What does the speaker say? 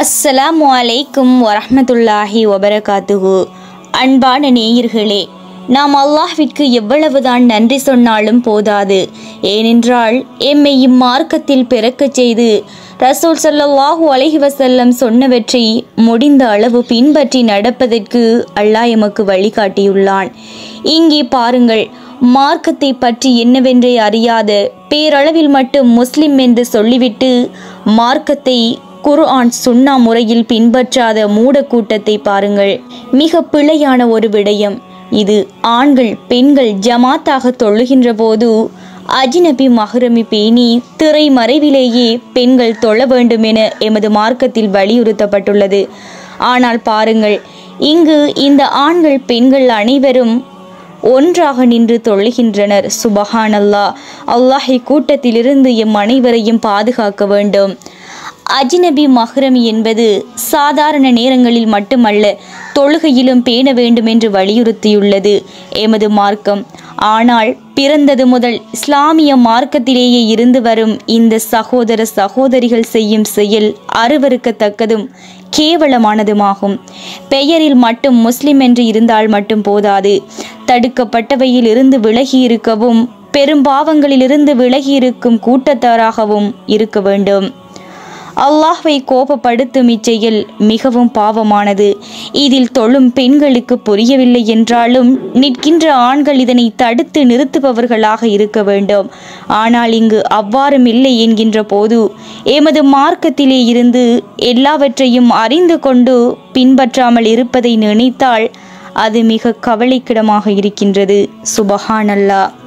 அஸ்ஸலாமு அலைக்கும் வரஹ்மத்துல்லாஹி வபரகாத்துஹு அன்பான நேயர்களே நாம் அல்லாஹ்விற்கு எவ்வளவுதான் நன்றி சொன்னாலும் போதாது ஏனென்றால் எம்மை இம்மார்க்கத்தில் பிறக்கச் செய்து ரசூல் ஸல்லல்லாஹு அலைஹி வஸல்லம் சொன்னவற்றை முடிந்த அளவு பின்பற்றி நடப்பதற்கு அல்லாஹ் எமக்கு வழிகாட்டியுள்ளான் இங்கே பாருங்கள் மார்க்கத்தை பற்றி என்னவென்றே அறியாத பேரளவில் மட்டும் முஸ்லிம் என்று சொல்லிவிட்டு மார்க்கத்தை குர்ஆன் சுன்னா முறையில் பின்பற்றாத மூட கூட்டத்தை பாருங்கள் மிக பிழையான ஒரு விடயம் இது ஆண்கள் பெண்கள் ஜமாத்தாக தொழுகின்ற போது அஜினபி மஹ்ரமி பேணி திரை மறைவிலேயே பெண்கள் தொழ வேண்டும் என எமது மார்க்கத்தில் வலியுறுத்தப்பட்டுள்ளது ஆனால் பாருங்கள் இங்கு இந்த ஆண்கள் பெண்கள் அனைவரும் ஒன்றாக நின்று தொழுகின்றனர் சுபஹானல்லா அல்லாஹை கூட்டத்திலிருந்து எம் அனைவரையும் பாதுகாக்க வேண்டும் அஜினபி மஹ்ரமி என்பது சாதாரண நேரங்களில் மட்டுமல்ல தொழுகையிலும் பேண வேண்டும் என்று வலியுறுத்தியுள்ளது எமது மார்க்கம் ஆனால் பிறந்தது முதல் இஸ்லாமிய மார்க்கத்திலேயே இருந்து வரும் இந்த சகோதர சகோதரிகள் செய்யும் செயல் அருவருக்கத்தக்கதும் கேவலமானதுமாகும் பெயரில் மட்டும் முஸ்லிம் என்று இருந்தால் மட்டும் போதாது தடுக்கப்பட்டவையில் இருந்து விலகி இருக்கவும் பெரும்பாவங்களிலிருந்து விலகி இருக்கும் கூட்டத்தாராகவும் இருக்க வேண்டும் அல்லாஹ்வை கோபப்படுத்தும் இச்செயல் மிகவும் பாவமானது இதில் தொழும் பெண்களுக்கு புரியவில்லை என்றாலும் நிற்கின்ற ஆண்கள் இதனை தடுத்து நிறுத்துபவர்களாக இருக்க வேண்டும் ஆனால் இங்கு அவ்வாறும் இல்லை என்கின்ற போது எமது மார்க்கத்திலே இருந்து எல்லாவற்றையும் அறிந்து கொண்டு பின்பற்றாமல் இருப்பதை நினைத்தால் அது மிக கவலைக்கிடமாக இருக்கின்றது சுபஹானல்லா